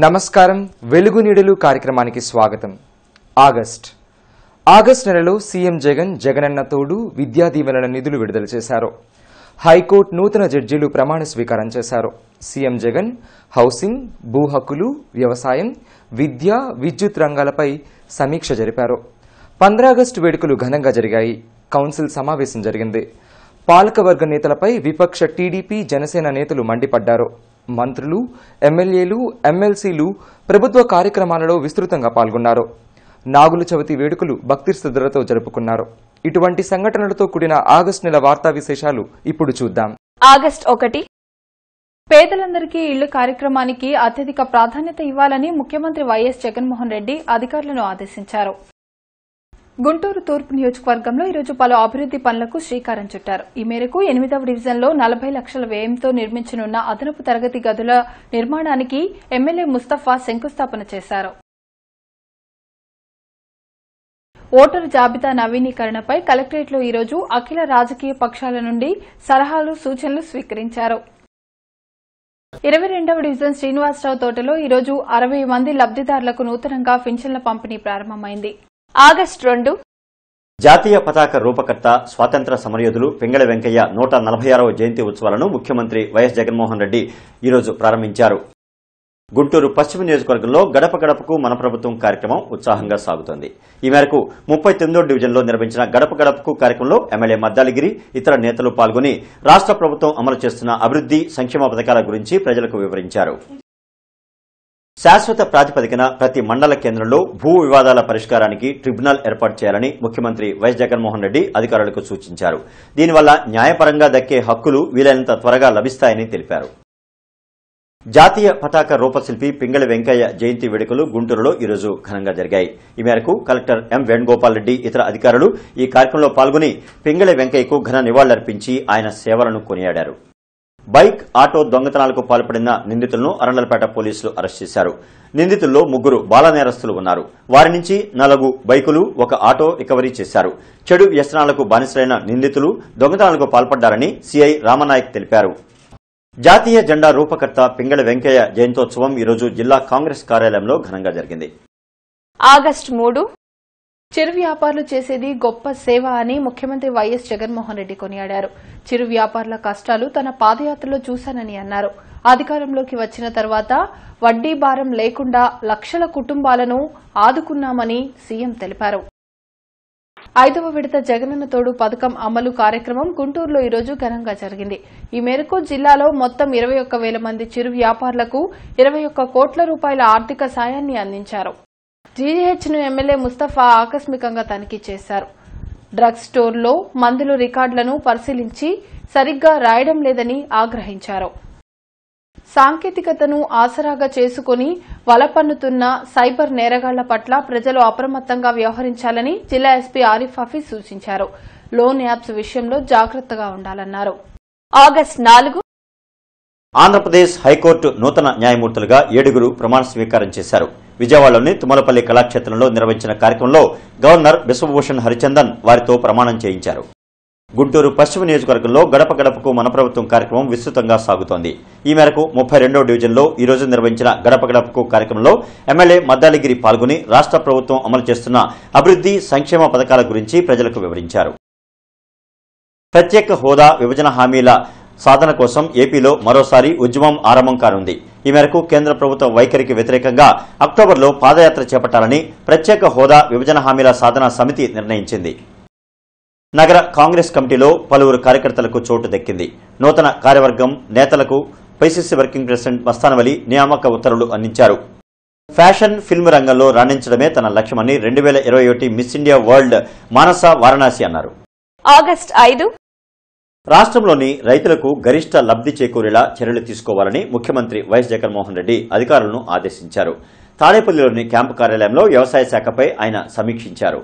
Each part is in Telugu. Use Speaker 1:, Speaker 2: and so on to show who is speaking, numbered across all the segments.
Speaker 1: నమస్కారం వెలుగు నీడలు కార్యక్రమానికి స్వాగతం ఆగస్ట్ ఆగస్ట్ నెలలో సీఎం జగన్ జగనన్న తోడు విద్యా దీవెనల నిధులు విడుదల చేశారు హైకోర్టు నూతన జడ్జీలు ప్రమాణ స్వీకారం చేశారు సీఎం జగన్ హౌసింగ్ భూ హక్కులు వ్యవసాయం విద్య విద్యుత్ రంగాలపై సమీక్ష జరిపారు పంద్రాగస్టు వేడుకలు ఘనంగా జరిగాయి కౌన్సిల్ సమావేశం జరిగింది పాలకవర్గ నేతలపై విపక్ష టీడీపీ జనసేన నేతలు మండిపడ్డారు మంత్రులు ఎమ్మెల్యేలు ఎమ్మెల్సీలు ప్రభుత్వ కార్యక్రమాలలో విస్తృతంగా పాల్గొన్నారు నాగుల చవితి వేడుకలు భక్తి శ్రద్ధలతో జరుపుకున్నారు ఇటువంటి సంఘటనలతో కూడిన ఆగస్టు నెల వార్తా విశేషాలు ఇప్పుడు చూద్దాం
Speaker 2: ఆగస్ట్ ఒకటి పేదలందరికీ ఇళ్లు కార్యక్రమానికి అత్యధిక ప్రాధాన్యత ఇవ్వాలని ముఖ్యమంత్రి వైఎస్ జగన్మోహన్ రెడ్డి అధికారులను ఆదేశించారు గుంటూరు తూర్పు నియోజకవర్గంలో ఈరోజు పలు అభివృద్ది పనులకు శ్రీకారం చుట్టారు ఈ మేరకు ఎనిమిదవ డివిజన్లో నలభై లక్షల వ్యయంతో నిర్మించనున్న అదనపు తరగతి గదుల నిర్మాణానికి ఎమ్మెల్యే ముస్తఫా శంకుస్థాపన చేశారు ఓటరు జాబితా నవీకరణపై కలెక్టరేట్లో ఈరోజు అఖిల రాజకీయ పక్షాల నుండి సలహాలు సూచనలు స్వీకరించారు ఇరవై రెండవ డివిజన్ శ్రీనివాసరావు తోటలో ఈరోజు అరవై మంది లబ్దిదారులకు నూతనంగా పింఛన్ల పంపిణీ ప్రారంభమైంది ఆగస్టు రెండు
Speaker 3: జాతీయ పతాక రూపకర్త స్వాతంత్ర సమరయోధులు పింగళ వెంకయ్య నూట నలభై ఆరవ జయంతి ఉత్సవాలను ముఖ్యమంత్రి వైఎస్ జగన్మోహన్ రెడ్డి ఈరోజు ప్రారంభించారు గుంటూరు పశ్చిమ నియోజకవర్గంలో గడప గడపకు మన ప్రభుత్వం కార్యక్రమం ఉత్సాహంగా సాగుతోంది ఈ మేరకు ముప్పై తొమ్మిదో డివిజన్లో నిర్వహించిన గడప గడపకు కార్యక్రమంలో ఎమ్మెల్యే మద్దాలిగిరి ఇతర నేతలు పాల్గొని రాష్ట ప్రభుత్వం అమలు చేస్తున్న అభివృద్ది సంక్షేమ పథకాల గురించి ప్రజలకు వివరించారు శాశ్వత ప్రాతిపదికన ప్రతి మండల కేంద్రంలో భూ వివాదాల పరిష్కారానికి ట్రిబ్యునల్ ఏర్పాటు చేయాలని ముఖ్యమంత్రి వైఎస్ జగన్మోహన్ రెడ్డి అధికారులకు సూచించారు దీనివల్ల న్యాయపరంగా దక్కే హక్కులు వీలైనంత త్వరగా లభిస్తాయని తెలిపారు జాతీయ పతాక రూపశిల్పి పింగళి వెంకయ్య జయంతి వేడుకలు గుంటూరులో ఈరోజు ఘనంగా జరిగాయి ఈ మేరకు కలెక్టర్ ఎం వేణుగోపాల్ రెడ్డి ఇతర అధికారులు ఈ కార్యక్రమంలో పాల్గొని పింగళి వెంకయ్యకు ఘన నివాళులర్పించి ఆయన సేవలను కొనియాడారు బైక్ ఆటో దొంగతనాలకు పాల్పడిన నిందితులను అరండలపేట పోలీసులు అరెస్ట్ చేశారు నిందితుల్లో ముగ్గురు బాల నేరస్తులు ఉన్నారు వారి నుంచి నలుగు బైకులు ఒక ఆటో రికవరీ చేశారు చెడు వ్యసనాలకు బానిసలైన నిందితులు దొంగతనాలకు పాల్పడ్డారని సీఐ రామనాయక్ తెలిపారు జాతీయ జెండా రూపకర్త పింగళ వెంకయ్య జయంతోత్సవం ఈరోజు జిల్లా కాంగ్రెస్ కార్యాలయంలో ఘనంగా జరిగింది
Speaker 2: ఆగస్టు మూడు చిరు వ్యాపారులు చేసేది గొప్ప సేవ అని ముఖ్యమంత్రి వైఎస్ జగన్మోహన్ రెడ్డి కొనియాడారు చిరు వ్యాపారుల కష్టాలు తన పాదయాత్రలో చూశానని అన్నారు అధికారంలోకి వచ్చిన తర్వాత వడ్డీ భారం లేకుండా లక్షల కుటుంబాలను ఆదుకున్నామని సీఎం తెలిపారు ఐదవ విడత జగనన్న తోడు పథకం అమలు కార్యక్రమం గుంటూరులో ఈరోజు ఘనంగా జరిగింది ఈ మేరకు జిల్లాలో మొత్తం ఇరవై ఒక్క వేల మంది చిరు వ్యాపారులకు ఇరవై ఒక్క కోట్ల రూపాయల ఆర్థిక సాయాన్ని అందించారు జీజీహెచ్ను ఎమ్మెల్యే ముస్తఫా ఆకస్మికంగా తనిఖీ చేశారు డ్రగ్ స్టోర్లో మందుల రికార్డులను పరిశీలించి సరిగ్గా రాయడం లేదని ఆగ్రహించారు సాంకేతికతను ఆసరాగా చేసుకుని వలపన్నుతున్న సైబర్ నేరగాళ్ల పట్ల ప్రజలు అప్రమత్తంగా వ్యవహరించాలని జిల్లా ఎస్పీ ఆరిఫ్ హఫీజ్ సూచించారు లోన్ యాప్స్ విషయంలో జాగ్రత్తగా ఉండాలన్నారు ఆగస్టు నాలుగు
Speaker 3: ఆంధ్రప్రదేశ్ హైకోర్టు నూతన న్యాయమూర్తులుగా ఏడుగురు ప్రమాణ స్వీకారం చేశారు విజయవాడలోని తుమ్మలపల్లి కళాక్షేత్రంలో నిర్వహించిన కార్యక్రమంలో గవర్నర్ బిశ్వభూషణ్ హరిచందన్ వారితో ప్రమాణం చేయించారు గుంటూరు పశ్చిమ నియోజకవర్గంలో గడప గడపకు మన ప్రభుత్వం కార్యక్రమం విస్తృతంగా సాగుతోంది ఈ మేరకు ముప్పై రెండో డివిజన్లో ఈ రోజు నిర్వహించిన గడప గడపకు కార్యక్రమంలో ఎమ్మెల్యే మద్దాలిగిరి పాల్గొని రాష్ట ప్రభుత్వం అమలు చేస్తున్న అభివృద్ది సంక్షేమ పథకాల గురించి ప్రజలకు వివరించారు ప్రత్యేక హోదా విభజన హామీల సాధన కోసం ఏపీలో మరోసారి ఉద్యమం ఆరంభం కానుంది ఈ మేరకు కేంద్ర ప్రభుత్వ వైఖరికి వ్యతిరేకంగా అక్టోబర్లో పాదయాత్ర చేపట్టాలని ప్రత్యేక హోదా విభజన హామీల సాధన సమితి నిర్ణయించింది నగర కాంగ్రెస్ కమిటీలో పలువురు కార్యకర్తలకు చోటు దక్కింది నూతన కార్యవర్గం నేతలకు పైసీసీ వర్కింగ్ ప్రెసిడెంట్ మస్తానవలి నియామక ఉత్తర్వులు అందించారు ఫ్యాషన్ ఫిల్మ్ రంగంలో రాణించడమే తన లక్ష్యమని రెండు వేల ఇరవై ఒకటి Miss India world Manasa Varanasi అన్నారు
Speaker 2: ఆగస్టు ఐదు
Speaker 3: రాష్ట్రంలోని రైతులకు గరిష్ట లబ్ధి చేకూరేలా చర్యలు తీసుకోవాలని ముఖ్యమంత్రి వైఎస్ జగన్మోహన్ రెడ్డి అధికారులను ఆదేశించారు తాడేపల్లిలోని క్యాంపు కార్యాలయంలో వ్యవసాయ శాఖపై ఆయన సమీక్షించారు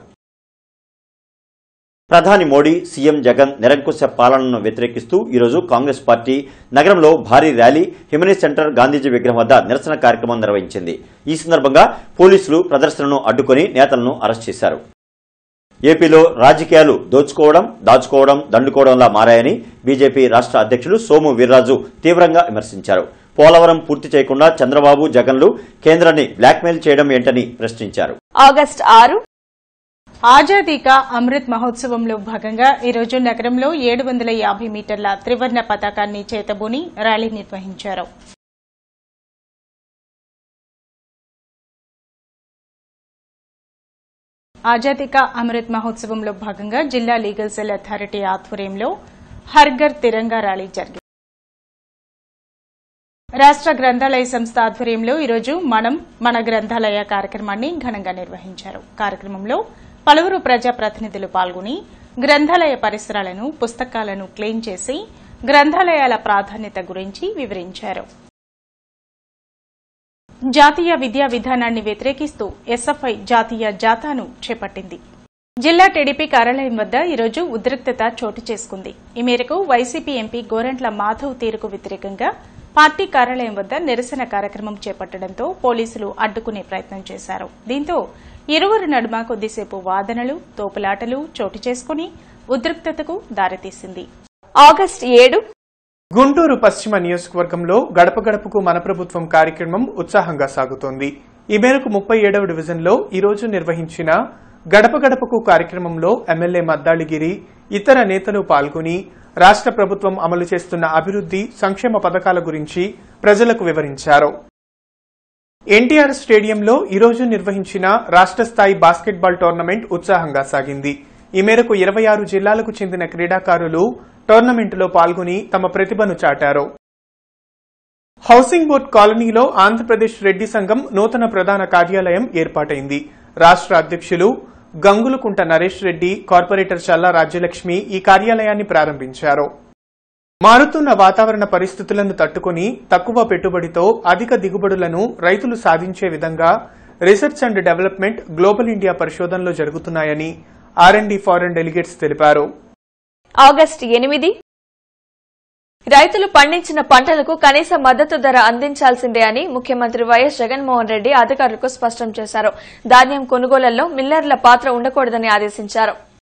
Speaker 3: ప్రధాని మోడీ సీఎం జగన్ నిరంకుశ పాలనను వ్యతిరేకిస్తూ ఈరోజు కాంగ్రెస్ పార్టీ నగరంలో భారీ ర్యాలీ హిమనీ సెంటర్ గాంధీజీ విగ్రహం వద్ద నిరసన కార్యక్రమం నిర్వహించింది ఈ సందర్భంగా పోలీసులు ప్రదర్శనను అడ్డుకుని నేతలను అరెస్ట్ చేశారు ఏపీలో రాజకీయాలు దోచుకోవడం దాచుకోవడం దండుకోవడంలా మారాయని బీజేపీ రాష్ట్ర అధ్యక్షులు సోము వీర్రాజు తీవ్రంగా విమర్శించారు పోలవరం పూర్తి చేయకుండా చంద్రబాబు జగన్లు కేంద్రాన్ని బ్లాక్మెయిల్ చేయడం ఏంటని ప్రశ్నించారు
Speaker 2: ఆగస్టు ఆరు
Speaker 4: ఆజాదీ కా అమృత్ మహోత్సవంలో భాగంగా ఈరోజు నగరంలో ఏడు వందల యాభై మీటర్ల త్రివర్ణ పతాకాన్ని చేతబూని ర్యాలీ నిర్వహించారు ఆజాదీ కా అమృత్ మహోత్సవంలో భాగంగా జిల్లా లీగల్ సెల్ అథారిటీ ఆధ్వర్యంలో హర్ఘర్ తిరంగా ర్యాలీ జరిగింది రాష్ట్ర గ్రంథాలయ సంస్థ ఆధ్వర్యంలో ఈరోజు మనం మన గ్రంథాలయ కార్యక్రమాన్ని ఘనంగా నిర్వహించారు కార్యక్రమంలో పలువురు ప్రజాప్రతినిధులు పాల్గొని గ్రంథాలయ పరిసరాలను పుస్తకాలను క్లీన్ చేసి గ్రంథాలయాల ప్రాధాన్యత గురించి వివరించారు జాతీయ విద్యా విధానాన్ని వ్యతిరేకిస్తూ ఎస్ఎఫ్ఐ జాతీయ జాతాను చేపట్టింది జిల్లా టీడీపీ కార్యాలయం వద్ద ఈరోజు ఉద్రిక్తత చోటు చేసుకుంది ఈ మేరకు వైసీపీ ఎంపీ గోరంట్ల మాధవ్ తీరుకు వ్యతిరేకంగా పార్టీ కార్యాలయం వద్ద నిరసన కార్యక్రమం చేపట్టడంతో పోలీసులు అడ్డుకునే ప్రయత్నం చేశారు దీంతో ఇరువురు నడుమ కొద్దిసేపు వాదనలు తోపులాటలు చోటు చేసుకుని ఉద్రిక్తతకు దారితీసింది
Speaker 2: ఆగస్టు ఏడు
Speaker 5: గుంటూరు పశ్చిమ నియోజకవర్గంలో గడప గడపకు మన ప్రభుత్వం కార్యక్రమం ఉత్సాహంగా సాగుతోంది ఈ మేరకు ముప్పై ఏడవ డివిజన్లో ఈ రోజు నిర్వహించిన గడప గడపకు కార్యక్రమంలో ఎమ్మెల్యే మద్దాళిగిరి ఇతర నేతలు పాల్గొని రాష్ట్ర ప్రభుత్వం అమలు చేస్తున్న అభివృద్ది సంక్షేమ పథకాల గురించి ప్రజలకు వివరించారు ఎన్టీఆర్ స్టేడియంలో ఈ రోజు నిర్వహించిన రాష్ట్ర స్థాయి బాస్కెట్బాల్ టోర్నమెంట్ ఉత్సాహంగా సాగింది ఈ మేరకు ఇరవై ఆరు జిల్లాలకు చెందిన క్రీడాకారులు టోర్నమెంటులో పాల్గొని తమ ప్రతిభను చాటారు హౌసింగ్ బోర్డ్ కాలనీలో ఆంధ్రప్రదేశ్ రెడ్డి సంఘం నూతన ప్రధాన కార్యాలయం ఏర్పాటైంది రాష్ట్ర అధ్యక్షులు గంగులకుంట నరేష్ రెడ్డి కార్పొరేటర్ చల్లా రాజ్యలక్ష్మి ఈ కార్యాలయాన్ని ప్రారంభించారు మారుతున్న వాతావరణ పరిస్థితులను తట్టుకుని తక్కువ పెట్టుబడితో అధిక దిగుబడులను రైతులు సాధించే విధంగా research and development global India పరిశోధనలు జరుగుతున్నాయని ఆర్ఎండి ఫారెన్ డెలిగేట్స్ తెలిపారు
Speaker 2: ఆగస్టు ఎనిమిది రైతులు పండించిన పంటలకు కనీస మద్దతు ధర అందించాల్సిందే అని ముఖ్యమంత్రి వైఎస్ జగన్మోహన్ రెడ్డి అధికారులకు స్పష్టం చేశారు ధాన్యం కొనుగోళ్లలో మిల్లర్ల పాత్ర ఉండకూడదని ఆదేశించారు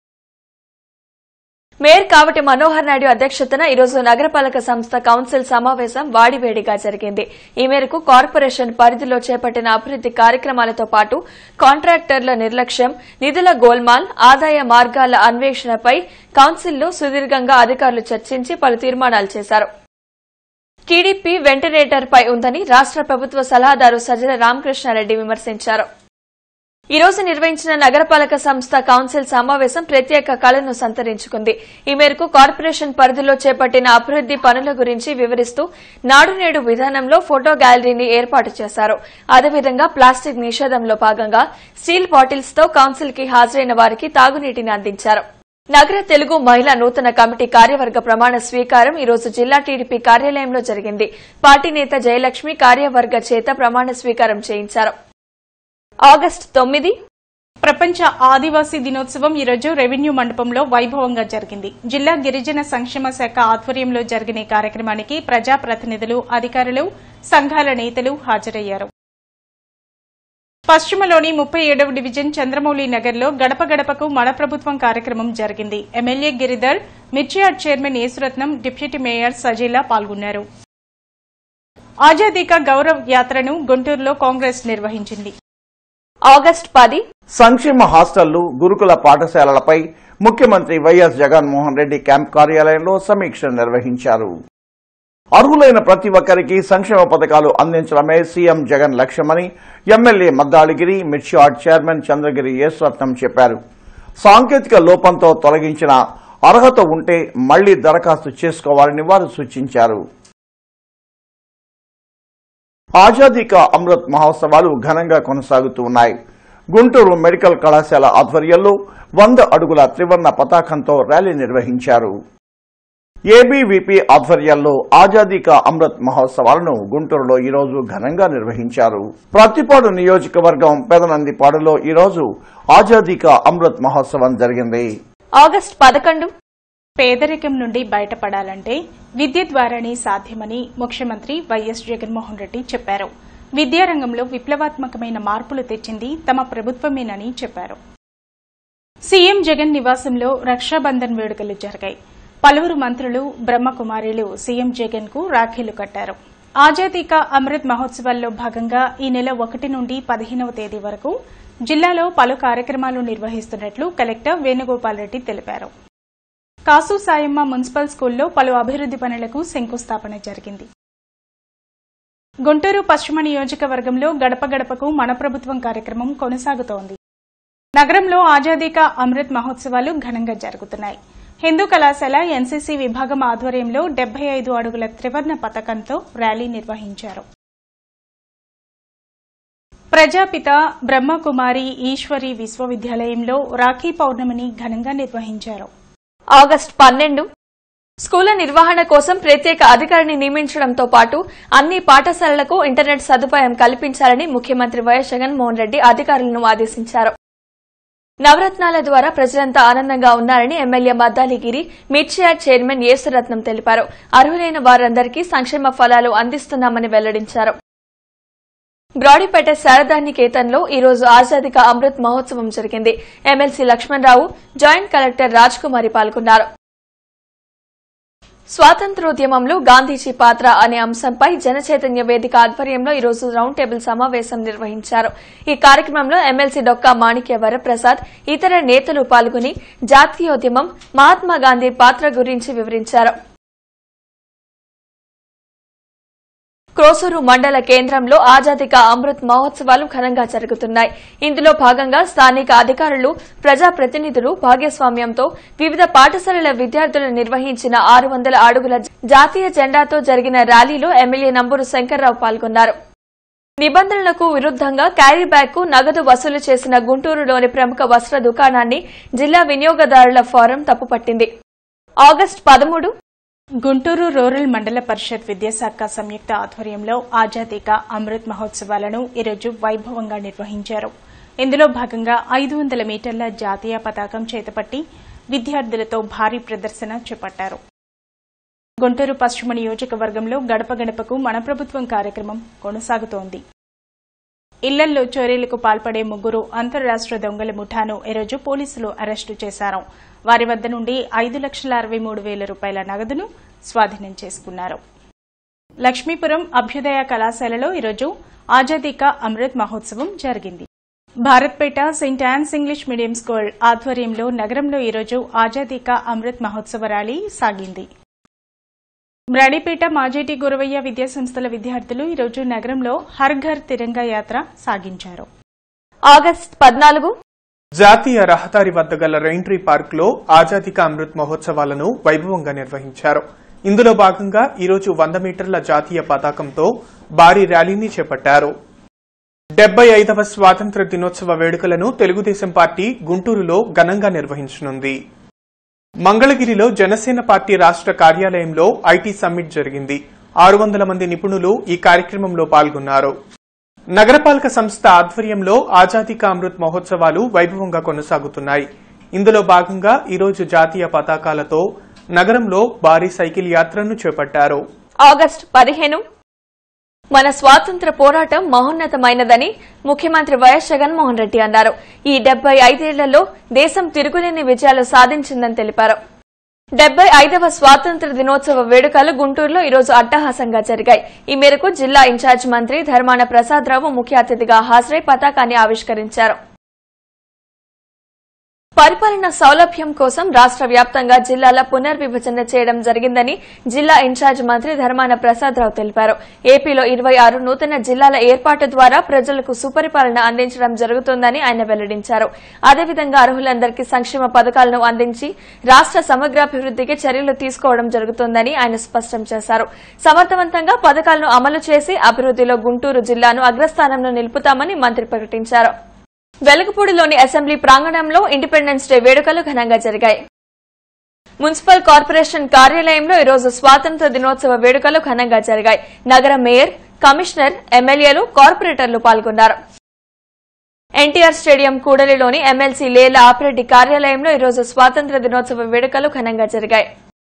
Speaker 2: మేయర్ కావటి మనోహర్ నాయుడు అధ్యక్షతన ఈరోజు నగరపాలక సంస్థ కౌన్సిల్ సమావేశం వాడివేడిగా జరిగింది ఈ మేరకు కార్పొరేషన్ పరిధిలో చేపట్టిన అభివృద్ది కార్యక్రమాలతో పాటు కాంట్రాక్టర్ల నిర్లక్ష్యం నిధుల గోల్మాల్ ఆదాయ మార్గాల అన్వేషణపై కౌన్సిల్లో సుదీర్ఘంగా అధికారులు చర్చించి పలు తీర్మానాలు చేశారు టీడీపీ వెంటిలేటర్ పై ఉందని రాష్ట ప్రభుత్వ సలహాదారు సజ్జల రామకృష్ణారెడ్డి విమర్శించారు ఈ రోజు నిర్వహించిన నగరపాలక సంస్థ కౌన్సిల్ సమావేశం ప్రత్యేక కళను సంతరించుకుంది ఈ మేరకు కార్పొరేషన్ పరిధిలో చేపట్టిన అభివృద్ది పనుల గురించి వివరిస్తూ నాడు నేడు విధానంలో ఫోటో గ్యాలరీని ఏర్పాటు చేశారు అదేవిధంగా ప్లాస్టిక్ నిషేధంలో భాగంగా స్టీల్ బాటిల్స్ తో కౌన్సిల్ కి హాజరైన వారికి తాగునీటిని అందించారు నగర తెలుగు మహిళా నూతన కమిటీ కార్యవర్గ ప్రమాణ స్వీకారం ఈ రోజు జిల్లా టీడీపీ కార్యాలయంలో జరిగింది పార్టీ నేత జయలక్ష్మి కార్యవర్గ చేత ప్రమాణ స్వీకారం చేయించారు ఆగస్టు తొమ్మిది
Speaker 4: ప్రపంచ ఆదివాసీ దినోత్సవం ఈరోజు రెవెన్యూ మండపంలో వైభవంగా జరిగింది జిల్లా గిరిజన సంక్షేమ శాఖ ఆధ్వర్యంలో జరిగిన ఈ కార్యక్రమానికి ప్రజాప్రతినిధులు అధికారులు సంఘాల నేతలు హాజరయ్యారు పశ్చిమలోని ముప్పై ఏడవ డివిజన్ చంద్రమౌళి నగర్లో గడప గడపకు మన ప్రభుత్వం కార్యక్రమం జరిగింది MLA Giridhar Mirchi yard chairman Yesuratnam deputy mayor Sajila పాల్గొన్నారు ఆజాదీ కా గౌరవ్ యాత్రను గుంటూరులో కాంగ్రెస్ నిర్వహించింది
Speaker 2: ఆగస్టు పది
Speaker 6: సంక్షేమ హాస్టళ్లు గురుకుల పాఠశాలలపై ముఖ్యమంత్రి వైఎస్ జగన్మోహన్ రెడ్డి క్యాంప్ కార్యాలయంలో సమీక్ష నిర్వహించారు అర్హులైన ప్రతి ఒక్కరికి సంక్షేమ పథకాలు అందించడమే సీఎం జగన్ లక్ష్యమని ఎమ్మెల్యే మద్దాళిగిరి మిర్చియాడ్ చైర్మన్ చంద్రగిరి యేసురత్నం చెప్పారు సాంకేతిక లోపంతో తొలగించిన అర్హత ఉంటే మళ్లీ దరఖాస్తు చేసుకోవాలని వారు సూచించారు ఆజాదీ కా అమృత్ మహోత్సవాలు ఘనంగా కొనసాగుతూ ఉన్నాయి గుంటూరు మెడికల్ కళాశాల ఆధ్వర్యంలో వంద అడుగుల త్రివర్ణ పతాకంతో ర్యాలీ నిర్వహించారు ఏబీవీపీ ఆధ్వర్యంలో ఆజాదీ కా అమృత్ మహోత్సవాలను గుంటూరులో ఈరోజు ఘనంగా నిర్వహించారు ప్రతిపాడు నియోజకవర్గం పెదనందిపాడులో ఈరోజు ఆజాదీ కా అమృత్ మహోత్సవం జరిగింది
Speaker 2: ఆగస్టు పదకొండు
Speaker 4: పేదరికం నుండి బయటపడాలంటే విద్య ద్వారానే సాధ్యమని ముఖ్యమంత్రి వైఎస్ జగన్మోహన్ రెడ్డి చెప్పారు విద్యారంగంలో విప్లవాత్మకమైన మార్పులు తెచ్చింది తమ ప్రభుత్వమేనని చెప్పారు సీఎం జగన్ నివాసంలో రక్షాబంధన్ వేడుకలు జరిగాయి పలువురు మంత్రులు బ్రహ్మకుమారిలు సీఎం జగన్ కు రాఖీలు కట్టారు ఆజాదీ కా అమృత్ మహోత్సవాల్లో భాగంగా ఈ నెల ఒకటి నుండి పదిహేనవ తేదీ వరకు జిల్లాలో పలు కార్యక్రమాలు నిర్వహిస్తున్నట్లు కలెక్టర్ వేణుగోపాల్ రెడ్డి తెలిపారు కాసు సాయమ్మ మున్సిపల్ స్కూల్లో పలు అభివృద్ది పనులకు శంకుస్థాపన జరిగింది గుంటూరు పశ్చిమ నియోజకవర్గంలో గడప గడపకు మన ప్రభుత్వం కార్యక్రమం కొనసాగుతోంది నగరంలో ఆజాదీ కా అమృత్ మహోత్సవాలు ఘనంగా జరుగుతున్నాయి హిందూ కళాశాల ఎన్సీసీ విభాగం ఆధ్వర్యంలో డెబ్బై ఐదు అడుగుల త్రివర్ణ పతాకంతో ర్యాలీ నిర్వహించారు ప్రజాపిత బ్రహ్మకుమారి ఈశ్వరి విశ్వవిద్యాలయంలో రాఖీ పౌర్ణమిని ఘనంగా నిర్వహించారు
Speaker 7: ఆగస్టు పన్నెండు స్కూళ్ల నిర్వహణ కోసం ప్రత్యేక అధికారిని నియమించడంతో పాటు అన్ని పాఠశాలలకు ఇంటర్నెట్ సదుపాయం కల్పించాలని ముఖ్యమంత్రి వైఎస్ జగన్మోహన్ రెడ్డి అధికారులను ఆదేశించారు నవరత్నాల ద్వారా ప్రజలంతా ఆనందంగా ఉన్నారని ఎమ్మెల్యే మద్దాలిగిరి మిర్చియాడ్ చైర్మన్ యేసురత్నం తెలిపారు అర్హులైన వారందరికీ సంక్షేమ ఫలాలు అందిస్తున్నామని వెల్లడించారు బ్రాడీపేట శారదానికేతన్లో ఈ రోజు ఆజాదీ కా అమృత్ మహోత్సవం జరిగింది MLC Lakshmanarao joint collector Raj Kumari పాల్గొన్నారు స్వాతంత్రోద్యమంలో గాంధీజీ పాత్ర అనే అంశంపై జనచైతన్య వేదిక ఆధ్వర్యంలో ఈ రోజు రౌండ్ టేబుల్ సమావేశం నిర్వహించారు ఈ కార్యక్రమంలో ఎమ్మెల్సీ డొక్కా మాణిక్య వరప్రసాద్ ఇతర నేతలు పాల్గొని జాతీయోద్యమం మహాత్మా గాంధీ పాత్ర గురించి వివరించారు క్రోసూరు మండల కేంద్రంలో ఆజాదీ కా అమృత్ మహోత్సవాలు ఘనంగా జరుగుతున్నాయి ఇందులో భాగంగా స్థానిక అధికారులు ప్రజాప్రతినిధులు భాగస్వామ్యంతో వివిధ పాఠశాలల విద్యార్థులు నిర్వహించిన ఆరు వందల అడుగుల జాతీయ జెండాతో జరిగిన ర్యాలీలో ఎమ్మెల్యే నంబూరు శంకర్రావు పాల్గొన్నారు నిబంధనలకు విరుద్దంగా క్యారీ బ్యాగ్ కు నగదు వసూలు చేసిన గుంటూరులోని ప్రముఖ వస్త్ర దుకాణాన్ని జిల్లా వినియోగదారుల ఫోరం తప్పుపట్టింది ఆగస్టు పదమూడు
Speaker 4: గుంటూరు రూరల్ మండల పరిషత్ విద్యాశాఖ సంయుక్త ఆధ్వర్యంలో ఆజాదీ కా అమృత్ మహోత్సవాలను ఈరోజు వైభవంగా నిర్వహించారు ఇందులో భాగంగా ఐదు వందల మీటర్ల జాతీయ పతాకం చేతపట్టి విద్యార్థులతో భారీ ప్రదర్శన చేపట్టారు గుంటూరు పశ్చిమ నియోజకవర్గంలో గడప గడపకు మన ప్రభుత్వం కార్యక్రమం కొనసాగుతోంది ఇళ్లల్లో చోరీలకు పాల్పడే ముగ్గురు అంతర్రాష్ట దొంగల ముఠాను ఈరోజు పోలీసులు అరెస్టు చేశారు వారి వద్ద నుండి ఐదు లక్షల అరవై మూడు వేల రూపాయల నగదును స్వాధీనం చేసుకున్నారు లక్ష్మీపురం అభ్యుదయ కళాశాలలో ఈరోజు ఆజాదీ కా అమృత్ మహోత్సవం జరిగింది Bharatpeta saint Ann's English medium school ఆధ్వర్యంలో నగరంలో ఈరోజు ఆజాదీ కా అమృత్ మహోత్సవ ర్యాలీ సాగింది బ్రాడీపేట మాజేటి గురవయ్య విద్యాసంస్థల విద్యార్థులు ఈరోజు నగరంలో హర్ ఘర్ తిరంగా యాత్ర సాగించారు
Speaker 7: ఆగస్టు పద్నాలుగు
Speaker 5: జాతీయ రహదారి వద్ద గల రెయిన్ట్రీ పార్క్ లో ఆజాదీ కా అమృత్ మహోత్సవాలను వైభవంగా నిర్వహించారు ఇందులో భాగంగా ఈరోజు వంద మీటర్ల జాతీయ పతాకంతో భారీ ర్యాలీని చేపట్టారు డెబ్బై ఐదవ స్వాతంత్ర దినోత్సవ వేడుకలను తెలుగుదేశం పార్టీ గుంటూరులో ఘనంగా నిర్వహించనుంది మంగళగిరిలో జనసేన పార్టీ రాష్ట్ర కార్యాలయంలో ఐటీ సమ్మిట్ జరిగింది ఆరు వందల మంది నిపుణులు ఈ కార్యక్రమంలో పాల్గొన్నారు నగరపాలక సంస్థ ఆధ్వర్యంలో ఆజాదీ కా అమృత్ మహోత్సవాలు వైభవంగా కొనసాగుతున్నాయి ఇందులో భాగంగా ఈరోజు జాతీయ పతాకాలతో నగరంలో భారీ సైకిల్ యాత్రను చేపట్టారు
Speaker 7: ఆగస్టు పదిహేను మన స్వాతంత్ర పోరాటం మహోన్నతమైనదని ముఖ్యమంత్రి వైఎస్ జగన్మోహన్ రెడ్డి అన్నారు ఈ డెబ్బై ఐదేళ్లలో దేశం తిరుగులేని విజయాలు సాధించిందని తెలిపారు డెబ్బై ఐదవ స్వాతంత్ర దినోత్సవ వేడుకలు గుంటూరులో ఈరోజు అట్టహాసంగా జరిగాయి ఈ మేరకు జిల్లా ఇన్ఛార్జ్ మంత్రి ధర్మాన ప్రసాదరావు ముఖ్య అతిథిగా హాజరై పతాకాన్ని ఆవిష్కరించారు పరిపాలన సౌలభ్యం కోసం రాష్ట్ర వ్యాప్తంగా జిల్లాల పునర్విభజన చేయడం జరిగిందని జిల్లా ఇన్ఛార్జ్ మంత్రి ధర్మాన ప్రసాదరావు తెలిపారు ఏపీలో ఇరవై ఆరు నూతన జిల్లాల ఏర్పాటు ద్వారా ప్రజలకు సుపరిపాలన అందించడం జరుగుతోందని ఆయన వెల్లడించారు అదేవిధంగా అర్హులందరికీ సంక్షేమ పథకాలను అందించి రాష్ట్ర సమగ్రాభివృద్దికి చర్యలు తీసుకోవడం జరుగుతోందని ఆయన స్పష్టం చేశారు సమర్థవంతంగా పథకాలను అమలు చేసి అభివృద్దిలో గుంటూరు జిల్లాను అగ్రస్థానంలో నిలుపుతామని మంత్రి ప్రకటించారు వెలగపూడిలోని అసెంబ్లీ ప్రాంగణంలో ఇండిపెండెన్స్ డే వేడుకలు ఘనంగా జరిగాయి మున్సిపల్ కార్పొరేషన్ కార్యాలయంలో ఈరోజు స్వాతంత్ర దినోత్సవ వేడుకలు ఘనంగా జరిగాయి నగర మేయర్ కమిషనర్ ఎమ్మెల్యేలు కార్పొరేటర్లు పాల్గొన్నారు ఎన్టీఆర్ స్టేడియం కూడలిలోని ఎమ్మెల్సీ లేల ఆపిరెడ్డి కార్యాలయంలో ఈరోజు స్వాతంత్ర దినోత్సవ వేడుకలు ఘనంగా జరిగాయి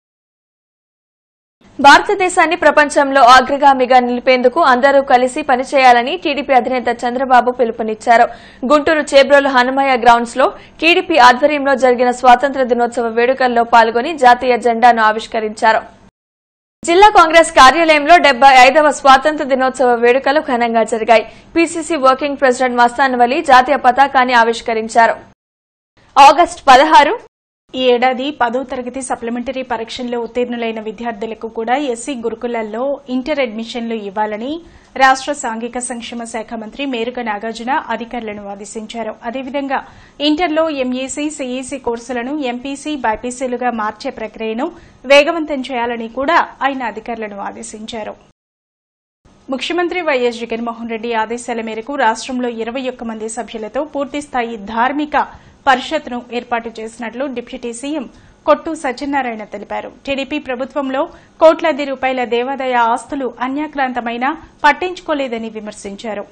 Speaker 7: భారతదేశాన్ని ప్రపంచంలో అగ్రగామిగా నిలిపేందుకు అందరూ కలిసి పనిచేయాలని టీడీపీ అధినేత చంద్రబాబు పిలుపునిచ్చారు గుంటూరు చేబ్రోలు హనుమయ్య గ్రౌండ్స్ లో టీడీపీ ఆధ్వర్యంలో జరిగిన స్వాతంత్ర దినోత్సవ వేడుకల్లో పాల్గొని జాతీయ జెండాను ఆవిష్కరించారు జిల్లా కాంగ్రెస్ కార్యాలయంలో డెబ్బై ఐదవ స్వాతంత్ర దినోత్సవ వేడుకలు ఘనంగా జరిగాయి PCC working president Mastan Vali జాతీయ పతాకాన్ని ఆవిష్కరించారు ఆగస్టు పదహారు
Speaker 4: ఈ ఏడాది పదో తరగతి సప్లిమెంటరీ పరీక్షల్లో ఉత్తీర్ణులైన విద్యార్థులకు కూడా ఎస్సీ గురుకులాల్లో ఇంటర్ అడ్మిషన్లు ఇవ్వాలని రాష్ట సాంఘిక సంక్షేమ శాఖ మంత్రి మేరుగ నాగార్జున అధికారులను ఆదేశించారు అదేవిధంగా ఇంటర్లో ఎంఈసీ సీఈసీ కోర్సులను ఎంపీసీ బైపీసీలుగా మార్చే ప్రక్రియను వేగవంతం చేయాలని కూడా ఆయన అధికారులను ఆదేశించారు ముఖ్యమంత్రి వైఎస్ జగన్మోహన్ రెడ్డి ఆదేశాల మేరకు రాష్టంలో ఇరవై ఒక్క మంది సభ్యులతో పూర్తిస్థాయి ధార్మిక పరిషత్ను ఏర్పాటు చేసినట్లు డిప్యూటీ సీఎం కొట్టు సత్యనారాయణ తెలిపారు టీడీపీ ప్రభుత్వంలో కోట్లాది రూపాయల దేవాదాయ ఆస్తులు అన్యాక్రాంతమైనా పట్టించుకోలేదని విమర్శించారు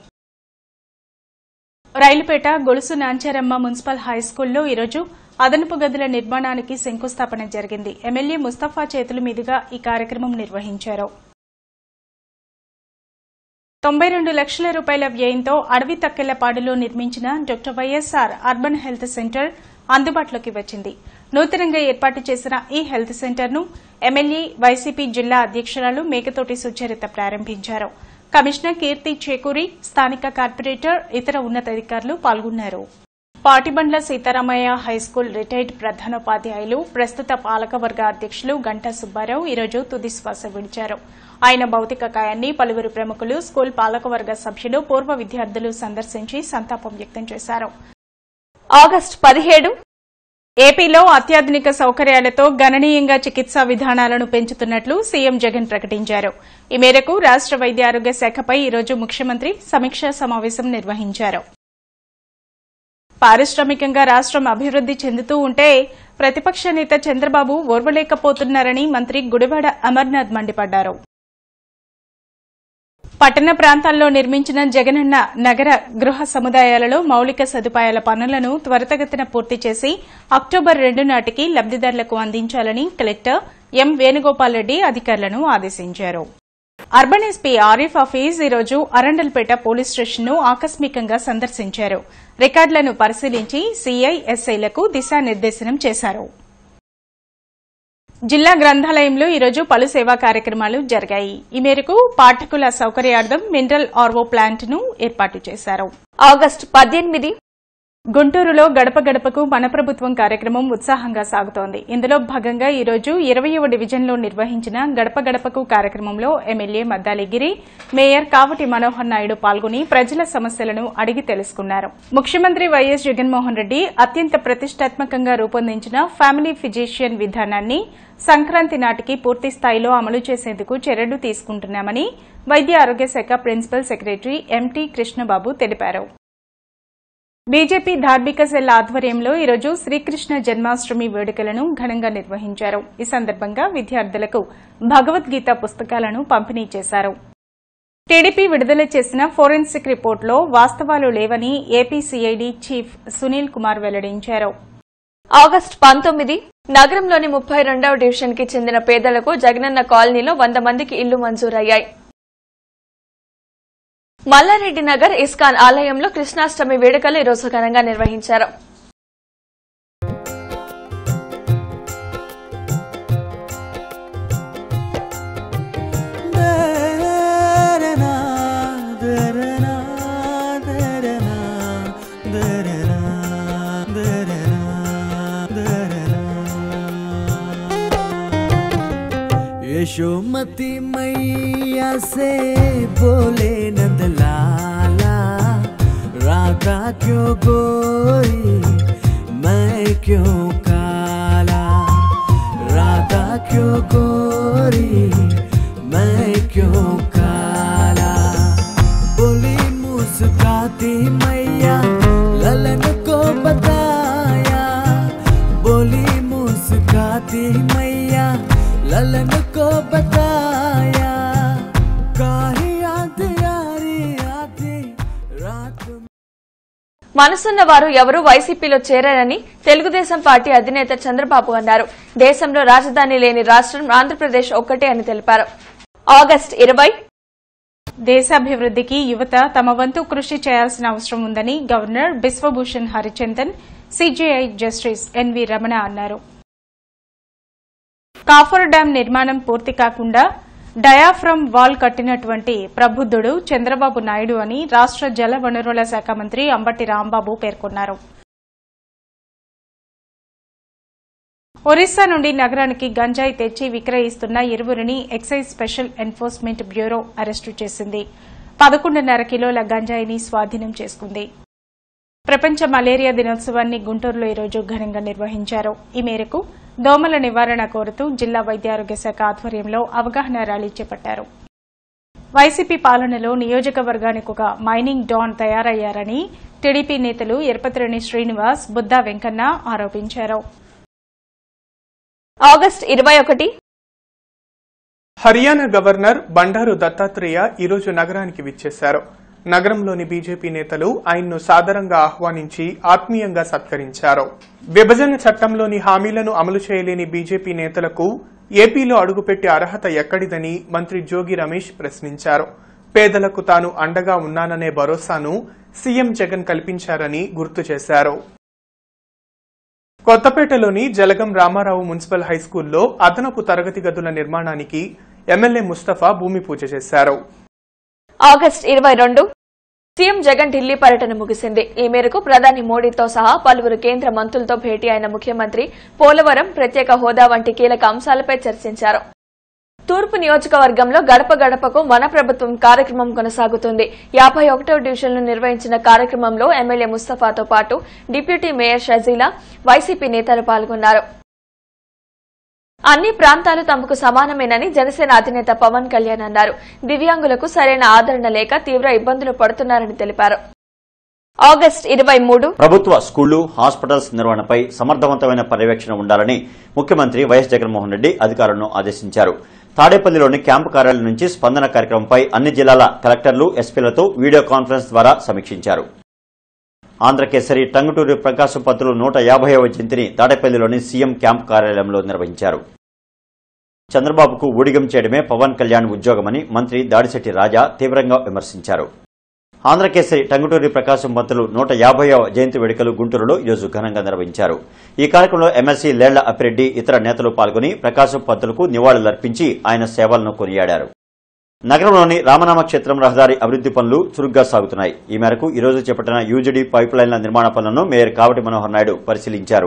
Speaker 4: రైలుపేట గొలుసు నాంచారమ్మ మున్సిపల్ హైస్కూల్లో ఈరోజు అదనపు గదుల నిర్మాణానికి శంకుస్థాపన జరిగింది ఎమ్మెల్యే ముస్తఫా చేతుల మీదుగా ఈ కార్యక్రమం నిర్వహించారు తొంభై రెండు లక్షల రూపాయల వ్యయంతో అడవి తక్కెళ్లపాడులో నిర్మించిన doctor YSR urban health centre అందుబాటులోకి వచ్చింది నూతనంగా ఏర్పాటు చేసిన ఈ హెల్త్ సెంటర్ను ఎమ్మెల్యే వైసీపీ జిల్లా అధ్యక్షురాలు మేకతోటి సుచరిత ప్రారంభించారు కమిషనర్ కీర్తి చేకూరి స్థానిక కార్పొరేటర్ ఇతర ఉన్నతాధికారులు పాల్గొన్నారు పాటిబండ్ల సీతారామయ్య హైస్కూల్ రిటైర్డ్ ప్రధానోపాధ్యాయులు ప్రస్తుత పాలకవర్గ అధ్యక్షులు గంటా సుబ్బారావు ఈరోజు తుది శ్వాస విడిచారు ఆయన భౌతిక కాయాన్ని పలువురు ప్రముఖులు స్కూల్ పాలకవర్గ సభ్యులు పూర్వ విద్యార్థులు సందర్శించి సంతాపం వ్యక్తం చేశారు
Speaker 7: ఆగస్టు పదిహేడు
Speaker 4: ఏపీలో అత్యాధునిక సౌకర్యాలతో గణనీయంగా చికిత్సా విధానాలను పెంచుతున్నట్లు సీఎం జగన్ ప్రకటించారు ఈ మేరకు రాష్ట వైద్య ఆరోగ్య శాఖపై ఈరోజు ముఖ్యమంత్రి సమీక్షా సమావేశం నిర్వహించారు పారిశ్రామికంగా రాష్టం అభివృద్ది చెందుతూ ఉంటే ప్రతిపక్ష నేత చంద్రబాబు ఓర్వలేకపోతున్నారని మంత్రి గుడివాడ అమర్నాథ్ మండిపడ్డారు పట్టణ ప్రాంతాల్లో నిర్మించిన జగనన్న నగర గృహ సముదాయాలలో మౌలిక సదుపాయాల పనులను త్వరితగతిన పూర్తి చేసి అక్టోబర్ రెండు నాటికి లబ్దిదారులకు అందించాలని కలెక్టర్ ఎం వేణుగోపాల్ రెడ్డి అధికారులను ఆదేశించారు అర్బన్ ఎస్పీ ఆరిఫ్ హఫీజ్ ఈరోజు అరండల్పేట పోలీస్ స్టేషన్ను ఆకస్మికంగా సందర్శించారు రికార్డులను పరిశీలించి సీఐ ఎస్ఐలకు దిశానిర్దేశనం చేశారు జిల్లా గ్రంథాలయంలో ఈరోజు పలు సేవా కార్యక్రమాలు జరిగాయి ఈ మేరకు పాఠకుల సౌకర్యార్థం మినరల్ ఆర్వో ప్లాంట్ ను ఏర్పాటు చేశారు
Speaker 7: ఆగస్టు పద్దెనిమిది
Speaker 4: గుంటూరులో గడప గడపకు మన ప్రభుత్వం కార్యక్రమం ఉత్సాహంగా సాగుతోంది ఇందులో భాగంగా ఈ రోజు ఇరవయవ డివిజన్లో నిర్వహించిన గడప గడపకు కార్యక్రమంలో ఎమ్మెల్యే మద్దాలిగిరి మేయర్ కావటి మనోహర్ నాయుడు పాల్గొని ప్రజల సమస్యలను అడిగి తెలుసుకున్నారు ముఖ్యమంత్రి వైఎస్ జగన్మోహన్ రెడ్డి అత్యంత ప్రతిష్టాత్మకంగా రూపొందించిన ఫ్యామిలీ ఫిజిషియన్ విధానాన్ని సంక్రాంతి నాటికి పూర్తి స్థాయిలో అమలు చేసేందుకు చర్యలు తీసుకుంటున్నామని వైద్య ఆరోగ్య శాఖ ప్రిన్సిపల్ సెక్రటరీ ఎంటీ కృష్ణబాబు తెలిపారు బీజేపీ ధార్మిక సెల్ ఆధ్వర్యంలో ఈరోజు శ్రీకృష్ణ జన్మాష్టమి వేడుకలను ఘనంగా నిర్వహించారు ఈ సందర్భంగా విద్యార్థులకు భగవద్గీత పుస్తకాలను పంపిణీ చేశారు టీడీపీ విడుదల చేసిన ఫోరెన్సిక్ రిపోర్టులో వాస్తవాలు లేవని AP CID chief Sunil Kumar వెల్లడించారు
Speaker 7: ఆగస్టు పంతొమ్మిది నగరంలోని ముప్పై రెండవ డివిజన్ కి చెందిన పేదలకు జగనన్న కాలనీలో వంద మందికి ఇల్లు మంజూరయ్యాయి మల్లారెడ్డి నగర్ ఇస్కాన్ ఆలయంలో కృష్ణాష్టమి వేడుకలు ఈరోజు ఘనంగా నిర్వహించారు
Speaker 8: यशोमती मैया से बोले नंदलाला राधा क्यों गोरी मैं क्यों काला राधा क्यों गोरी मैं क्यों काला बोली मुस्काती मैया ललन को बताया बोली मुस्काती मैया ललन को बताया काहे याद यारी आती रात में
Speaker 7: మనసున్న వారు ఎవరూ వైసీపీలో చేరారని తెలుగుదేశం పార్టీ అధినేత చంద్రబాబు అన్నారు దేశంలో రాజధాని లేని రాష్ట్రం ఆంధ్రప్రదేశ్ ఒక్కటే అని తెలిపారు ఆగస్టు ఇరవై
Speaker 4: దేశాభివృద్దికి యువత తమ వంతు కృషి చేయాల్సిన అవసరం ఉందని governor Biswabhusan Harichandan CJI justice NV Ramana అన్నారు కాఫర్ డ్యాం నిర్మాణం పూర్తి కాకుండా డయాఫ్రమ్ వాల్ కట్టినటువంటి ప్రబుద్ధుడు చంద్రబాబు నాయుడు అని రాష్ట జల వనరుల శాఖ మంత్రి అంబటి రాంబాబు పేర్కొన్నారు ఒరిస్సా నుండి నగరానికి గంజాయి తెచ్చి విక్రయిస్తున్న ఇరువురిని excise special enforcement bureau arrest చేసింది పదకొండున్నర కిలోల గంజాయిని స్వాధీనం చేసుకుంది ప్రపంచ మలేరియా దినోత్సవాన్ని గుంటూరులో ఈరోజు ఘనంగా నిర్వహించారు ఈ మేరకు దోమల నివారణ కోరుతూ జిల్లా వైద్యారోగ్య శాఖ ఆధ్వర్యంలో అవగాహన ర్యాలీ చేపట్టారు వైసీపీ పాలనలో నియోజకవర్గానికి ఒక మైనింగ్ డాన్ తయారయ్యారని టీడీపీ నేతలు ఎరపతిరేణి శ్రీనివాస్ బుద్దా వెంకన్న ఆరోపించారు
Speaker 7: ఆగస్టు ఇరవై ఒకటి
Speaker 5: హర్యానా గవర్నర్ బండారు దత్తాత్రేయ ఈరోజు నగరానికి విచ్చేశారు నగరంలోని బీజేపీ నేతలు ఆయన్ను సాదరంగా ఆహ్వానించి ఆత్మీయంగా సత్కరించారు విభజన చట్టంలోని హామీలను అమలు చేయలేని బీజేపీ నేతలకు ఏపీలో అడుగుపెట్టే అర్హత ఎక్కడిదని మంత్రి జోగి రమేష్ ప్రశ్నించారు పేదలకు తాను అండగా ఉన్నాననే భరోసాను సీఎం జగన్ కల్పించారని గుర్తు చేశారు కొత్తపేటలోని జలగం రామారావు మున్సిపల్ హైస్కూల్లో అదనపు తరగతి గదుల నిర్మాణానికి ఎమ్మెల్యే ముస్తఫా భూమి పూజ చేశారు
Speaker 7: ఆగస్టు ఇరవై రెండు సీఎం జగన్ ఢిల్లీ పర్యటన ముగిసింది ఈ మేరకు ప్రధాని మోడీతో సహా పలువురు కేంద్ర మంత్రులతో భేటీ అయిన ముఖ్యమంత్రి పోలవరం ప్రత్యేక హోదా వంటి కీలక అంశాలపై చర్చించారు తూర్పు నియోజకవర్గంలో గడప గడపకు మన ప్రభుత్వం కార్యక్రమం కొనసాగుతుంది యాభై ఒకటో డివిజన్లో నిర్వహించిన కార్యక్రమంలో ఎమ్మెల్యే ముస్తఫాతో పాటు డిప్యూటీ మేయర్ షజీలా వైసీపీ నేతలు పాల్గొన్నారు అన్ని ప్రాంతాలు తమకు సమానమేనని జనసేన అధినేత పవన్ కళ్యాణ్ అన్నారు దివ్యాంగులకు సరైన ఆదరణ లేక తీవ్ర ఇబ్బందులు పడుతున్నారని తెలిపారు ఆగస్టు ఇరవై మూడు
Speaker 3: ప్రభుత్వ స్కూళ్లు హాస్పిటల్స్ నిర్వహణపై సమర్థవంతమైన పర్యవేక్షణ ఉండాలని ముఖ్యమంత్రి వైఎస్ జగన్మోహన్ రెడ్డి అధికారులను ఆదేశించారు తాడేపల్లిలోని క్యాంపు కార్యాలయం నుంచి స్పందన కార్యక్రమంపై అన్ని జిల్లాల కలెక్టర్లు ఎస్పీలతో వీడియో కాన్ఫరెన్స్ ద్వారా సమీక్షించారు ఆంధ్రకేసరి టంగుటూరి ప్రకాశం పంతులు నూట యాభైవ జయంతిని తాడేపల్లిలోని సీఎం క్యాంపు కార్యాలయంలో నిర్వహించారు చంద్రబాబుకు ఊడిగం చేయడమే పవన్ కళ్యాణ్ ఉద్యోగమని మంత్రి దాడిశెట్టి రాజా తీవ్రంగా విమర్శించారు ఆంధ్రకేసరి టంగుటూరి ప్రకాశం పంతులు నూట యాభైవ జయంతి వేడుకలు గుంటూరులో ఈరోజు ఘనంగా నిర్వహించారు ఈ కార్యక్రమంలో ఎమ్మెల్సీ లేళ్ల అప్పిరెడ్డి ఇతర నేతలు పాల్గొని ప్రకాశం పంతులకు నివాళులర్పించి ఆయన సేవలను కొనియాడారు నగరంలోని రామనామ క్షేత్రం రహదారి అభివృద్ది పనులు చురుగ్గా సాగుతున్నాయి ఈ మేరకు ఈ రోజు చేపట్టిన యూజీడీ పైప్ లైన్ల నిర్మాణ పనులను మేయర్ కావటి మనోహర్ నాయుడు పరిశీలించారు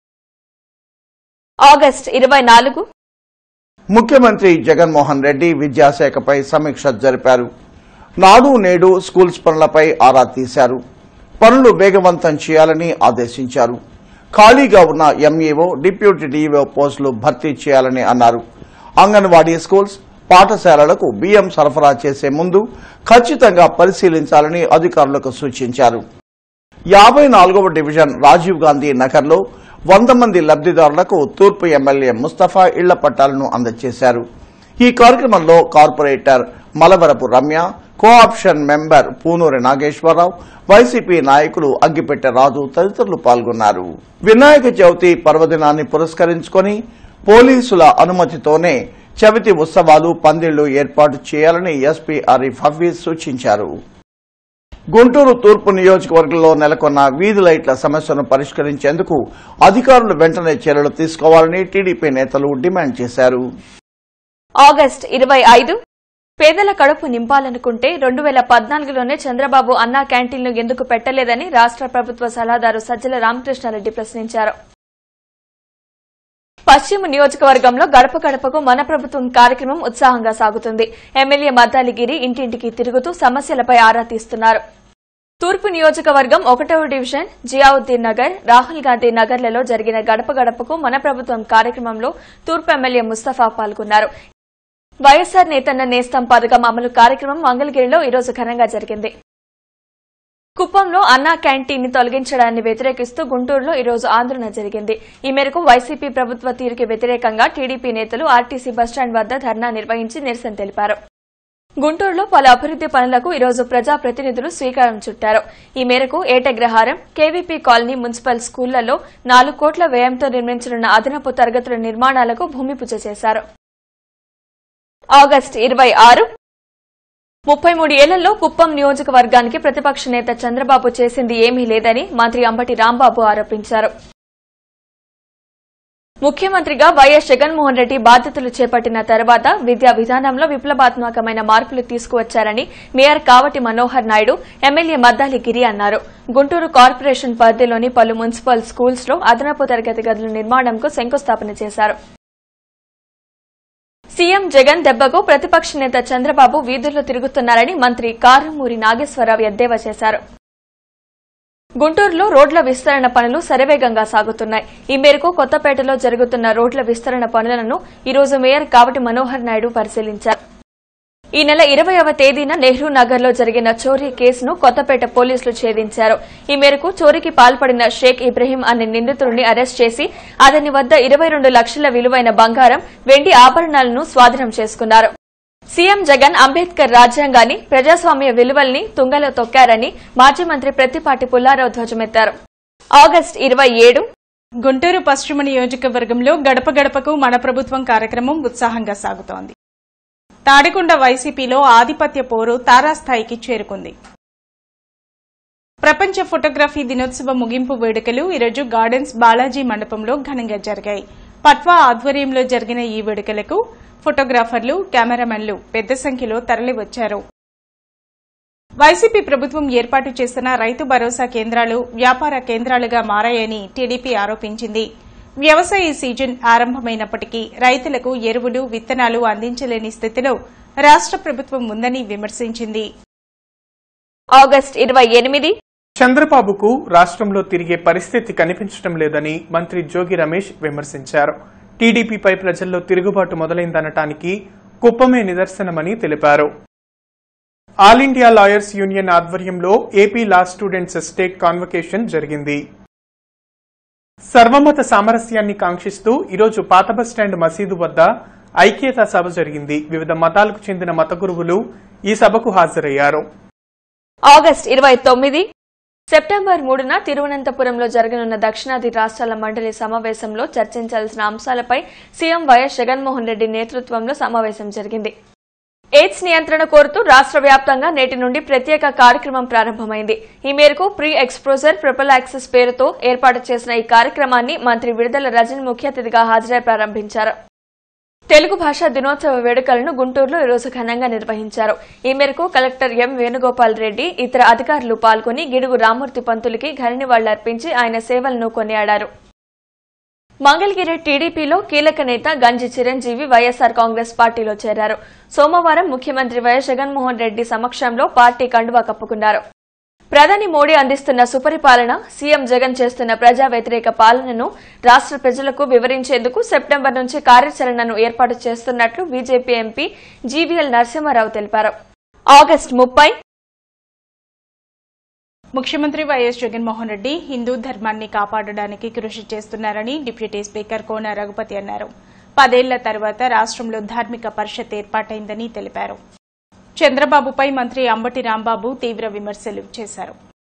Speaker 7: ఆగస్టు ఇరవై నాలుగు
Speaker 6: ముఖ్యమంత్రి జగన్మోహన్ రెడ్డి విద్యాశాఖపై సమీక్ష జరిపారు నాడు నేడు స్కూల్స్ పనులపై ఆరా తీశారు పనులు వేగవంతం చేయాలని ఆదేశించారు ఖాళీగా ఉన్న ఎంఈఓ డిప్యూటీ డీఈఓ పోస్టులు భర్తీ చేయాలని అన్నారు అంగన్వాడీ స్కూల్స్ పాఠశాలలకు బియ్యం సరఫరా చేసే ముందు ఖచ్చితంగా పరిశీలించాలని అధికారులకు సూచించారు యాభై నాలుగవ డివిజన్ రాజీవ్ గాంధీ నగర్లో వంద మంది లబ్దిదారులకు తూర్పు ఎమ్మెల్యే ముస్తఫా ఇళ్ల పట్టాలను అందజేశారు ఈ కార్యక్రమంలో corporator Malavarapu Ramya cooption member Punuri Nageswararao YCP నాయకులు అగ్గిపెట్టె రాజు తదితరులు పాల్గొన్నారు వినాయక చవితి పర్వదినాన్ని పురస్కరించుకొని పోలీసుల అనుమతితోనే చవితి ఉత్సవాలు పందిళ్లు ఏర్పాటు చేయాలని ఎస్పీ ఆరిఫ్ హఫీజ్ సూచించారు గుంటూరు తూర్పు నియోజకవర్గంలో నెలకొన్న వీధి లైట్ల సమస్యను పరిష్కరించేందుకు అధికారులు వెంటనే చర్యలు తీసుకోవాలని టీడీపీ నేతలు డిమాండ్ చేశారు
Speaker 7: ఆగస్టు ఇరవై ఐదు పేదల కడుపు నింపాలనుకుంటే రెండు వేల పద్నాలుగులోనే చంద్రబాబు అన్నా క్యాంటీన్లు ఎందుకు పెట్టలేదని రాష్ట ప్రభుత్వ సలహాదారు సజ్జల రామకృష్ణారెడ్డి ప్రశ్నించారు పశ్చిమ నియోజకవర్గంలో గడప గడపకు మన ప్రభుత్వం కార్యక్రమం ఉత్సాహంగా సాగుతుంది ఎమ్మెల్యే మద్దాలిగిరి ఇంటింటికి తిరుగుతూ సమస్యలపై ఆరా తీస్తున్నారు తూర్పు నియోజకవర్గం ఒకటవ డివిజన్ జియావుద్దీన్ నగర్ రాహుల్ గాంధీ నగర్లలో జరిగిన గడప గడపకు మన ప్రభుత్వం కార్యక్రమంలో తూర్పు ఎమ్మెల్యే ముస్తఫా పాల్గొన్నారు వైఎస్సార్ నేతన్న నేస్తం పథకం అమలు కార్యక్రమం మంగళగిరిలో ఈరోజు ఘనంగా జరిగింది కుప్పంలో అన్నా క్యాంటీన్ ని తొలగించడాన్ని వ్యతిరేకిస్తూ గుంటూరులో ఈరోజు ఆందోళన జరిగింది ఈ మేరకు వైసీపీ ప్రభుత్వ తీరుకి వ్యతిరేకంగా టీడీపీ నేతలు ఆర్టీసీ బస్టాండ్ వద్ద ధర్నా నిర్వహించి నిరసన తెలిపారు గుంటూరులో పలు అభివృద్ది పనులకు ఈరోజు ప్రజాప్రతినిధులు స్వీకారం చుట్టారు ఈ మేరకు ఏటగ్రహారం కేవీపీ కాలనీ మున్సిపల్ స్కూళ్లలో నాలుగు కోట్ల వ్యయంతో నిర్మించనున్న అదనపు తరగతుల నిర్మాణాలకు భూమి పూజ చేశారు ఆగస్టు ఇరవై ఆరు ముప్పై మూడు ఏళ్లలో కుప్పం నియోజకవర్గానికి ప్రతిపక్ష నేత చంద్రబాబు చేసింది ఏమీ లేదని మంత్రి అంబటి రాంబాబు ఆరోపించారు ముఖ్యమంత్రిగా వైఎస్ జగన్మోహన్ రెడ్డి బాధ్యతలు చేపట్టిన తర్వాత విద్యా విధానంలో విప్లవాత్మకమైన మార్పులు తీసుకువచ్చారని మేయర్ కావటి మనోహర్ నాయుడు ఎమ్మెల్యే మద్దాలి గిరి అన్నారు గుంటూరు కార్పొరేషన్ పరిధిలోని పలు మున్సిపల్ స్కూల్స్ లో అదనపు తరగతి గదుల నిర్మాణంకు శంకుస్థాపన చేశారు సీఎం జగన్ దెబ్బకు ప్రతిపక్ష నేత చంద్రబాబు వీధుల్లో తిరుగుతున్నారని మంత్రి కారుమూరి నాగేశ్వరరావు ఎద్దేవా చేశారు గుంటూరులో రోడ్ల విస్తరణ పనులు శరవేగంగా సాగుతున్నాయి ఈ మేరకు కొత్తపేటలో జరుగుతున్న రోడ్ల విస్తరణ పనులను ఈరోజు మేయర్ కావటి మనోహర్ నాయుడు పరిశీలించారు ఈ నెల ఇరవైవ తేదీన నెహ్రూ నగర్లో జరిగిన చోరీ కేసును కొత్తపేట పోలీసులు ఛేదించారు ఈ మేరకు చోరీకి పాల్పడిన షేక్ ఇబ్రహీం అనే నిందితుడిని అరెస్ట్ చేసి అతని వద్ద ఇరవై రెండు లక్షల విలువైన బంగారం వెండి ఆభరణాలను స్వాధీనం చేసుకున్నారు సీఎం జగన్ అంబేద్కర్ రాజ్యాంగాన్ని ప్రజాస్వామ్య విలువల్ని తుంగలో తొక్కారని మాజీ మంత్రి ప్రత్తిపాటి పుల్లారావు ధ్వజమెత్తారు ఆగస్టు ఇరవై ఏడు
Speaker 4: గుంటూరు పశ్చిమ నియోజకవర్గంలో గడప గడపకు మన ప్రభుత్వం కార్యక్రమం ఉత్సాహంగా సాగుతోంది తాడికొండ వైసీపీలో ఆధిపత్య పోరు తారాస్థాయికి చేరుకుంది ప్రపంచ ఫోటోగ్రఫీ దినోత్సవ ముగింపు వేడుకలు ఈరోజు గార్డెన్స్ బాలాజీ మండపంలో ఘనంగా జరిగాయి పట్వా ఆధ్వర్యంలో జరిగిన ఈ వేడుకలకు ఫోటోగ్రాఫర్లు కెమెరామెన్లు పెద్ద సంఖ్యలో తరలివచ్చారు వైసీపీ ప్రభుత్వం ఏర్పాటు చేసిన రైతు భరోసా కేంద్రాలు వ్యాపార కేంద్రాలుగా మారాయని టీడీపీ ఆరోపించింది వ్యవసాయ సీజన్ ఆరంభమైనప్పటికీ రైతులకు ఎరువులు విత్తనాలు అందించలేని స్థితిలో రాష్ట ప్రభుత్వం ఉందని విమర్శించింది
Speaker 7: ఆగస్టు ఇరవై ఎనిమిది
Speaker 5: చంద్రబాబుకు రాష్ట్రంలో తిరిగే పరిస్థితి కనిపించడం లేదని మంత్రి జోగి రమేష్ విమర్శించారు టీడీపీపై ప్రజల్లో తిరుగుబాటు మొదలైందనటానికి కుప్పమే నిదర్శనమని తెలిపారు ఆల్ ఇండియా లాయర్స్ యూనియన్ ఆధ్వర్యంలో AP law students state convocation జరిగింది సర్వమత సామరస్యాన్ని కాంక్షిస్తూ ఈరోజు పాత బస్టాండ్ మసీదు వద్ద ఐక్యతా సభ జరిగింది వివిధ మతాలకు చెందిన మత గురువులు ఈ సభకు హాజరయ్యారు
Speaker 7: ఆగస్టు ఇరవై తొమ్మిది సెప్టెంబర్ మూడున తిరువనంతపురంలో జరగనున్న దక్షిణాది రాష్ట్రాల మండలి సమావేశంలో చర్చించాల్సిన అంశాలపై సీఎం వైఎస్ జగన్మోహన్ రెడ్డి నేతృత్వంలో సమావేశం జరిగింది ఎయిడ్స్ నియంత్రణ కోరుతూ రాష్ట్ర వ్యాప్తంగా నేటి నుండి ప్రత్యేక కార్యక్రమం ప్రారంభమైంది ఈ మేరకు ప్రీ ఎక్స్పోజర్ ట్రిపుల్ యాక్సెస్ పేరుతో ఏర్పాటు చేసిన ఈ కార్యక్రమాన్ని మంత్రి విడుదల రజన్ ముఖ్య అతిథిగా హాజరై ప్రారంభించారు తెలుగు భాషా దినోత్సవ వేడుకలను గుంటూరులో ఈరోజు ఘనంగా నిర్వహించారు ఈ మేరకు కలెక్టర్ ఎం వేణుగోపాల్ రెడ్డి ఇతర అధికారులు పాల్గొని గిడుగు రామూర్తి పంతులకి ఘననివాళులర్పించి ఆయన సేవలను కొనియాడారు మంగళగిరి టీడీపీలో కీలక నేత గంజి చిరంజీవి వైఎస్సార్ కాంగ్రెస్ పార్టీలో చేరారు సోమవారం ముఖ్యమంత్రి వైఎస్ జగన్మోహన్ రెడ్డి సమక్షంలో పార్టీ కండువా కప్పుకున్నారు ప్రధాని మోడీ అందిస్తున్న సుపరిపాలన సీఎం జగన్ చేస్తున్న ప్రజా వ్యతిరేక పాలనను రాష్ట్ర ప్రజలకు వివరించేందుకు సెప్టెంబర్ నుంచి కార్యాచరణను ఏర్పాటు చేస్తున్నట్లు బీజేపీ ఎంపీ జీవీఎల్ నరసింహారావు తెలిపారు ఆగస్టు ముప్పై
Speaker 4: ముఖ్యమంత్రి వైఎస్ జగన్మోహన్ రెడ్డి హిందూ ధర్మాన్ని కాపాడడానికి కృషి చేస్తున్నారని డిప్యూటీ స్పీకర్ కోన రఘుపతి అన్నారు పదేళ్ల తర్వాత రాష్ట్రంలో ధార్మిక పరిషత్ ఏర్పాటైందని తెలిపారు చంద్రబాబుపై మంత్రి అంబటి రాంబాబు తీవ్ర విమర్శలు చేశారు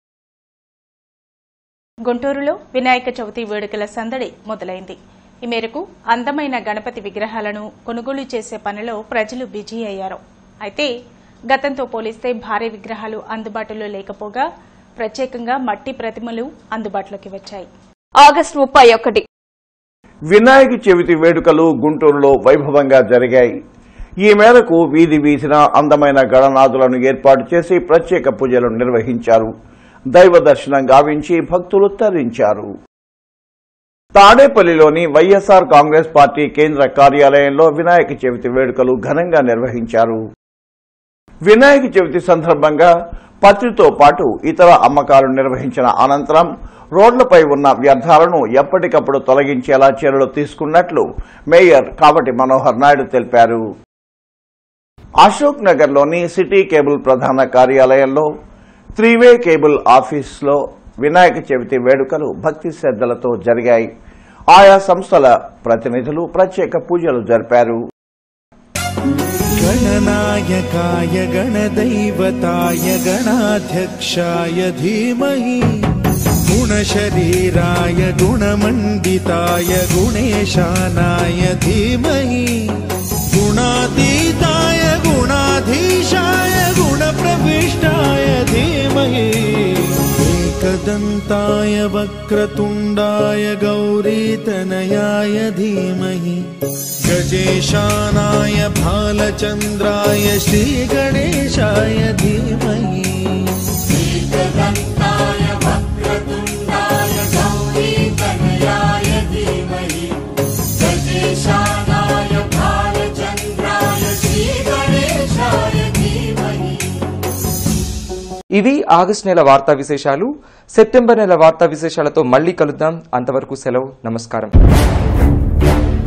Speaker 4: గుంటూరులో వినాయక చవితి వేడుకల సందడి మొదలైంది ఈ మేరకు అందమైన గణపతి విగ్రహాలను కొనుగోలు చేసే పనిలో ప్రజలు బిజీ అయ్యారు అయితే గతంతో పోలిస్తే భారీ విగ్రహాలు అందుబాటులో లేకపోగా ప్రత్యేకంగా మట్టి ప్రతిమలు అందుబాటులోకి వచ్చాయి
Speaker 7: ఆగస్టు ముప్పై ఒకటి
Speaker 6: వినాయక చవితి వేడుకలు గుంటూరులో వైభవంగా జరిగాయి ఈ మేరకు వీధి వీధిన అందమైన గణనాథులను ఏర్పాటు చేసి ప్రత్యేక పూజలు నిర్వహించారు దైవ దర్శనం గావించి భక్తులు తరించారు తాడేపల్లిలోని వైఎస్ఆర్ కాంగ్రెస్ పార్టీ కేంద్ర కార్యాలయంలో వినాయక చవితి వేడుకలు ఘనంగా నిర్వహించారు వినాయక చవితి సందర్భంగా పత్రితో పాటు ఇతర అమ్మకాలు నిర్వహించిన అనంతరం రోడ్లపై ఉన్న వ్యర్థాలను ఎప్పటికప్పుడు తొలగించేలా చర్యలు తీసుకున్నట్లు మేయర్ కావటి మనోహర్ నాయుడు తెలిపారు అశోక్ నగర్లోని సిటీ కేబుల్ ప్రధాన కార్యాలయంలో త్రీవే కేబుల్ ఆఫీస్లో వినాయక చవితి వేడుకలు భక్తి శ్రద్దలతో జరిగాయి ఆయా సంస్థల ప్రతినిధులు ప్రత్యేక పూజలు జరిపారు
Speaker 8: गणनायकाय गणदैवताय गणाध्यक्षाय धीमहि गुणशरीराय गुणमण्डिताय गुणेशानाय धीमहि गुणातीताय गुणाधीशाय गुणप्रविष्टाय धीमहि एकदन्ताय वक्रतुण्डाय गौरीतनयाय धीमहि गजेशानाय भालचन्द्राय श्रीगणेशाय धीमहि
Speaker 1: ఇవి ఆగస్టు నెల వార్తా విశేషాలు సెప్టెంబర్ నెల వార్తా విశేషాలతో మళ్ళీ కలుద్దాం అంతవరకు సెలవు నమస్కారం